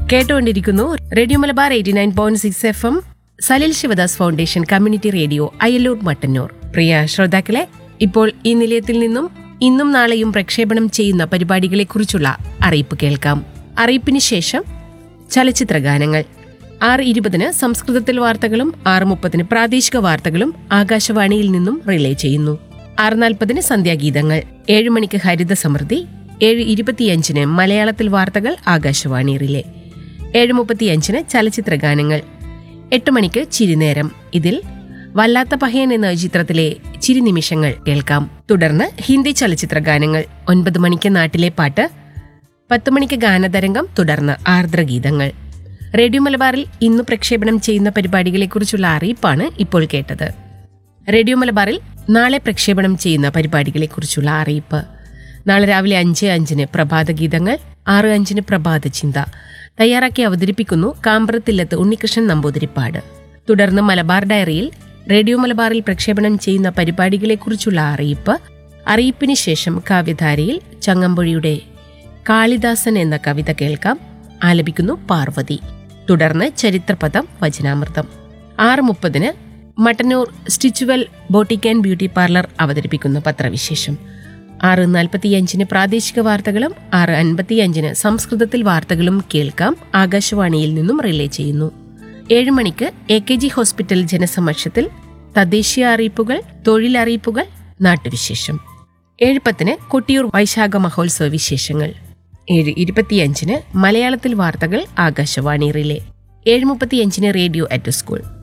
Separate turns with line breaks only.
കേട്ടുകൊണ്ടിരിക്കുന്നു radio Malabar eighty nine point six F M Salil Shivadas foundation community radio Ayyalloor Mattannur പ്രിയ ശ്രോതാക്കളെ ഇപ്പോൾ ഈ നിലയത്തിൽ നിന്നും ഇന്നും നാളെയും പ്രക്ഷേപണം ചെയ്യുന്ന പരിപാടികളെക്കുറിച്ചുള്ള അറിയിപ്പ് കേൾക്കാം അറിയിപ്പിന് ശേഷം ചലച്ചിത്ര ഗാനങ്ങൾ ആറ് ഇരുപതിന് സംസ്കൃതത്തിൽ വാർത്തകളും ആറ് മുപ്പതിന് പ്രാദേശിക വാർത്തകളും ആകാശവാണിയിൽ നിന്നും റിലേ ചെയ്യുന്നു ആറ് നാൽപ്പതിന് സന്ധ്യാഗീതങ്ങൾ ഏഴ് മണിക്ക് ഹരിത സമൃദ്ധി ഏഴ് ഇരുപത്തിയഞ്ചിന് മലയാളത്തിൽ വാർത്തകൾ ആകാശവാണി റിലേ ഏഴ് മുപ്പത്തിയഞ്ചിന് ചലച്ചിത്ര ഗാനങ്ങൾ എട്ട് മണിക്ക് ചിരിനേരം ഇതിൽ വല്ലാത്ത പഹയൻ എന്ന ചിത്രത്തിലെ ചിരി നിമിഷങ്ങൾ കേൾക്കാം തുടർന്ന് ഹിന്ദി ചലച്ചിത്ര ഗാനങ്ങൾ ഒൻപത് മണിക്ക് നാട്ടിലെ പാട്ട് പത്ത് മണിക്ക് ഗാനതരംഗം തുടർന്ന് ആർദ്രഗീതങ്ങൾ റേഡിയോ മലബാറിൽ ഇന്ന് പ്രക്ഷേപണം ചെയ്യുന്ന പരിപാടികളെക്കുറിച്ചുള്ള അറിയിപ്പാണ് ഇപ്പോൾ കേട്ടത് റേഡിയോ മലബാറിൽ നാളെ പ്രക്ഷേപണം ചെയ്യുന്ന പരിപാടികളെക്കുറിച്ചുള്ള അറിയിപ്പ് നാളെ രാവിലെ അഞ്ച് അഞ്ചിന് പ്രഭാത ഗീതങ്ങൾ ആറ് അഞ്ചിന് പ്രഭാത ചിന്ത തയ്യാറാക്കി അവതരിപ്പിക്കുന്നു കാമ്പ്രത്തില്ലത്ത് ഉണ്ണികൃഷ്ണൻ നമ്പൂതിരിപ്പാട് തുടർന്ന് മലബാർ ഡയറിയിൽ റേഡിയോ മലബാറിൽ പ്രക്ഷേപണം ചെയ്യുന്ന പരിപാടികളെക്കുറിച്ചുള്ള അറിയിപ്പ് അറിയിപ്പിന് ശേഷം കാവ്യധാരയിൽ ചങ്ങമ്പുഴിയുടെ കാളിദാസൻ എന്ന കവിത കേൾക്കാം ആലപിക്കുന്നു പാർവതി തുടർന്ന് ചരിത്രപദം വചനാമൃതം ആറ് മുപ്പതിന് Mattannur stitchual boutique and beauty parlour അവതരിപ്പിക്കുന്ന പത്രവിശേഷം ആറ് നാൽപ്പത്തിയഞ്ചിന് പ്രാദേശിക വാർത്തകളും ആറ് അൻപത്തിയഞ്ചിന് സംസ്കൃതത്തിൽ വാർത്തകളും കേൾക്കാം ആകാശവാണിയിൽ നിന്നും റിലേ ചെയ്യുന്നു ഏഴ് മണിക്ക് എ കെ ജി ഹോസ്പിറ്റൽ ജനസമക്ഷത്തിൽ തദ്ദേശീയ അറിയിപ്പുകൾ തൊഴിലറിയിപ്പുകൾ നാട്ടുവിശേഷം ഏഴ് പത്തിന് കൊട്ടിയൂർ വൈശാഖ മഹോത്സവ വിശേഷങ്ങൾ ഏഴ് ഇരുപത്തിയഞ്ചിന് മലയാളത്തിൽ വാർത്തകൾ ആകാശവാണി റിലേ ഏഴ് മുപ്പത്തിയഞ്ചിന് റേഡിയോ അറ്റ് സ്കൂൾ